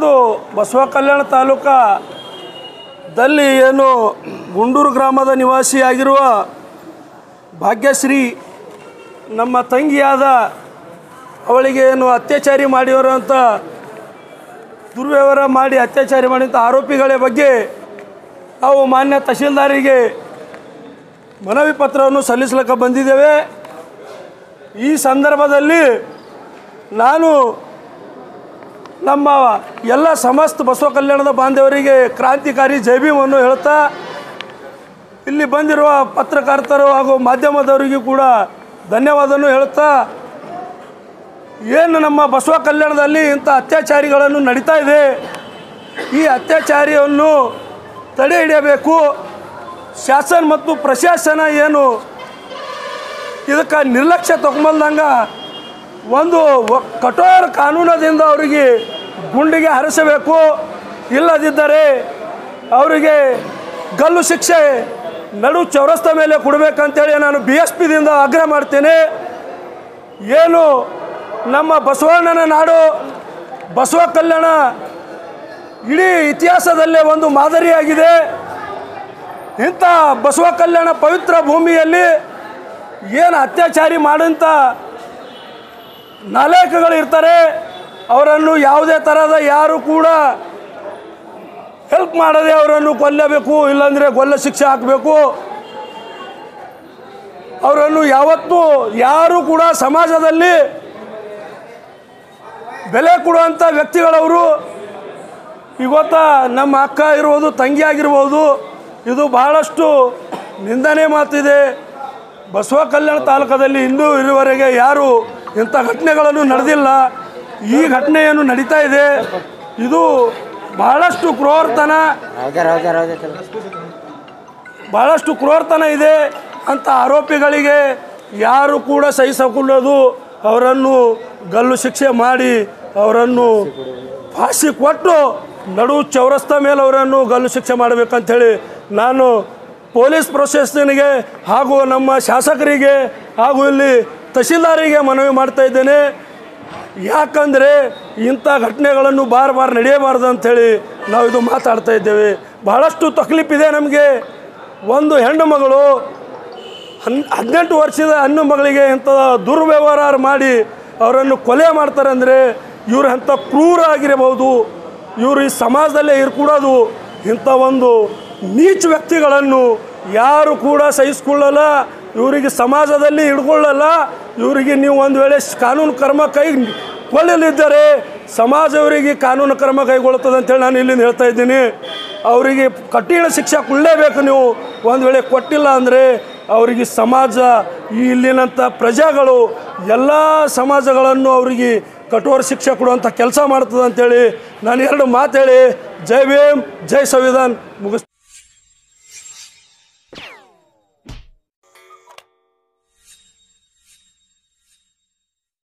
ಒಂದು ಬಸವ ಕಲ್ಯಾಣ ತಾಲೂಕದಲ್ಲಿ ಏನು ಗುಂಡೂರು ಗ್ರಾಮದ ನಿವಾಸಿಯಾಗಿರುವ ಭಾಗ್ಯಶ್ರೀ ನಮ್ಮ ತಂಗಿಯಾದ ಅವಳಿಗೆ ಏನು ಅತ್ಯಾಚಾರಿ ಮಾಡಿವರು ಅಂತ ದುರ್ವ್ಯವಹಾರ ಮಾಡಿ ಅತ್ಯಾಚಾರ ಮಾಡಿದಂಥ ಆರೋಪಿಗಳ ಬಗ್ಗೆ ನಾವು ಮಾನ್ಯ ತಹಶೀಲ್ದಾರಿಗೆ ಮನವಿ ಪತ್ರವನ್ನು ಸಲ್ಲಿಸಲಿಕ್ಕೆ ಬಂದಿದ್ದೇವೆ ಈ ಸಂದರ್ಭದಲ್ಲಿ ನಾನು ನಮ್ಮ ಎಲ್ಲ ಸಮಸ್ತ ಬಸವ ಕಲ್ಯಾಣದ ಬಾಂಧವರಿಗೆ ಕ್ರಾಂತಿಕಾರಿ ಜೈ ಭೀಮನ್ನು ಹೇಳ್ತಾ ಇಲ್ಲಿ ಬಂದಿರುವ ಪತ್ರಕರ್ತರು ಹಾಗೂ ಮಾಧ್ಯಮದವರಿಗೂ ಕೂಡ ಧನ್ಯವಾದವನ್ನು ಹೇಳ್ತಾ ಏನು ನಮ್ಮ ಬಸವ ಕಲ್ಯಾಣದಲ್ಲಿ ಇಂಥ ಅತ್ಯಾಚಾರಿಗಳನ್ನು ನಡೀತಾ ಇದೆ ಈ ಅತ್ಯಾಚಾರಿಯನ್ನು ತಡೆ ಹಿಡಿಯಬೇಕು ಶಾಸನ ಮತ್ತು ಪ್ರಶಾಸನ ಏನು ಇದಕ್ಕೆ ನಿರ್ಲಕ್ಷ್ಯ ತಗೊಂಬಂದಂಗ ಒಂದು ವ- ಕಠೋರ ಕಾನೂನದಿಂದ ಅವರಿಗೆ ಗುಂಡಿಗೆ ಹರಿಸಬೇಕು ಇಲ್ಲದಿದ್ದರೆ ಅವರಿಗೆ ಗಲ್ಲು ಶಿಕ್ಷೆ ನಡು ಚೌರಸ್ತ ಮೇಲೆ ಕೊಡಬೇಕಂತೇಳಿ ನಾನು ಬಿ ಎಸ್ ಪಿದಿಂದ ಆಗ್ರಹ ಮಾಡ್ತೇನೆ ಏನು ನಮ್ಮ ಬಸವಣ್ಣನ ನಾಡು ಬಸವ ಕಲ್ಯಾಣ ಇಡೀ ಇತಿಹಾಸದಲ್ಲೇ ಒಂದು ಮಾದರಿಯಾಗಿದೆ ಇಂಥ ಬಸವ ಕಲ್ಯಾಣ ಪವಿತ್ರ ಭೂಮಿಯಲ್ಲಿ ಏನು ಅತ್ಯಾಚಾರಿ ಮಾಡೋಂಥ ನಾಲಾಯಕಗಳು ಇರ್ತಾರೆ ಅವರನ್ನು ಯಾವುದೇ ಥರದ ಯಾರು ಕೂಡ ಹೆಲ್ಪ್ ಮಾಡದೆ ಅವರನ್ನು ಕೊಲ್ಲಬೇಕು ಇಲ್ಲಾಂದರೆ ಕೊಲ್ಲ ಶಿಕ್ಷೆ ಹಾಕಬೇಕು ಅವರನ್ನು ಯಾವತ್ತೂ ಯಾರು ಕೂಡ ಸಮಾಜದಲ್ಲಿ ಬೆಲೆ ಕೊಡುವಂಥ ವ್ಯಕ್ತಿಗಳವರು ಇವತ್ತ ನಮ್ಮ ಅಕ್ಕ ಇರ್ಬೋದು ತಂಗಿ ಆಗಿರ್ಬೋದು ಇದು ಬಹಳಷ್ಟು ನಿಂದನೆ ಮಾತಿದೆ ಬಸವ ಕಲ್ಯಾಣ ತಾಲೂಕದಲ್ಲಿ ಇನ್ನೂ ಇರುವವರೆಗೆ ಯಾರು ಇಂಥ ಘಟನೆಗಳನ್ನು ನಡೆದಿಲ್ಲ ಈ ಘಟನೆಯನ್ನು ನಡೀತಾ ಇದೆ ಇದು ಬಹಳಷ್ಟು ಕ್ರೂರತನ ಹೌದಾರ ಹೌದಾರ ಹೌದಾರ ಬಹಳಷ್ಟು ಕ್ರೂರತನ ಇದೆ ಅಂತ ಆರೋಪಿಗಳಿಗೆ ಯಾರು ಕೂಡ ಸಹಿಸಿಕೊಳ್ಳೋದು ಅವರನ್ನು ಗಲ್ಲು ಶಿಕ್ಷೆ ಮಾಡಿ ಅವರನ್ನು ಫಾಸಿ ಕೊಟ್ಟು ನಡು ಚೌರಸ್ತ ಮೇಲೆ ಅವರನ್ನು ಗಲ್ಲು ಶಿಕ್ಷೆ ಮಾಡಬೇಕಂಥೇಳಿ ನಾನು ಪೊಲೀಸ್ ಪ್ರೊಸೆಸ್ನಿಗೆ ಹಾಗೂ ನಮ್ಮ ಶಾಸಕರಿಗೆ ಹಾಗೂ ಇಲ್ಲಿ ತಹಶೀಲ್ದಾರಿಗೆ ಮನವಿ ಮಾಡ್ತಾ ಇದ್ದೇನೆ ಯಾಕಂದರೆ ಇಂಥ ಘಟನೆಗಳನ್ನು ಬಾರ್ ಬಾರ್ ನಡೆಯಬಾರ್ದು ಅಂಥೇಳಿ ನಾವು ಇದು ಮಾತಾಡ್ತಾ ಇದ್ದೇವೆ ಬಹಳಷ್ಟು ತಕ್ಲೀಫಿದೆ ನಮಗೆ ಒಂದು ಹೆಣ್ಣು ಮಗಳು ಹನ್ ಹದಿನೆಂಟು ವರ್ಷದ ಹೆಣ್ಣು ಮಗಳಿಗೆ ಇಂಥ ದುರ್ವ್ಯವಹಾರ ಮಾಡಿ ಅವರನ್ನು ಕೊಲೆ ಮಾಡ್ತಾರೆ ಅಂದರೆ ಇವರು ಅಂಥ ಕ್ರೂರ ಆಗಿರಬಹುದು ಇವರು ಈ ಸಮಾಜದಲ್ಲೇ ಇರ್ಕೂಡೋದು ಇಂಥ ಒಂದು ನೀಚ ವ್ಯಕ್ತಿಗಳನ್ನು ಯಾರು ಕೂಡ ಸಹಿಸ್ಕೊಳ್ಳಲ್ಲ ಇವರಿಗೆ ಸಮಾಜದಲ್ಲಿ ಹಿಡ್ಕೊಳ್ಳಲ್ಲ ಇವರಿಗೆ ನೀವು ಒಂದು ವೇಳೆ ಕಾನೂನು ಕ್ರಮ ಕೈ ಕೊಳ್ಳಲಿದ್ದರೆ ಸಮಾಜ ಅವರಿಗೆ ಕಾನೂನು ಕ್ರಮ ಕೈಗೊಳ್ಳುತ್ತದೆ ಅಂತೇಳಿ ನಾನು ಇಲ್ಲಿಂದ ಹೇಳ್ತಾ ಇದ್ದೀನಿ ಅವರಿಗೆ ಕಠಿಣ ಶಿಕ್ಷೆ ಕೊಡಲೇಬೇಕು ನೀವು ಒಂದು ವೇಳೆ ಕೊಟ್ಟಿಲ್ಲ ಅಂದರೆ ಅವರಿಗೆ ಸಮಾಜ ಈ ಇಲ್ಲಿನಂಥ ಪ್ರಜೆಗಳು ಎಲ್ಲ ಸಮಾಜಗಳನ್ನು ಅವರಿಗೆ ಕಠೋರ ಶಿಕ್ಷೆ ಕೊಡುವಂಥ ಕೆಲಸ ಮಾಡ್ತದೆ ಅಂತೇಳಿ ನಾನು ಎರಡು ಮಾತು ಹೇಳಿ ಜೈ ಭೀಮ್ ಜೈ ಸಂವಿಧಾನ್ ಮುಗಿಸ್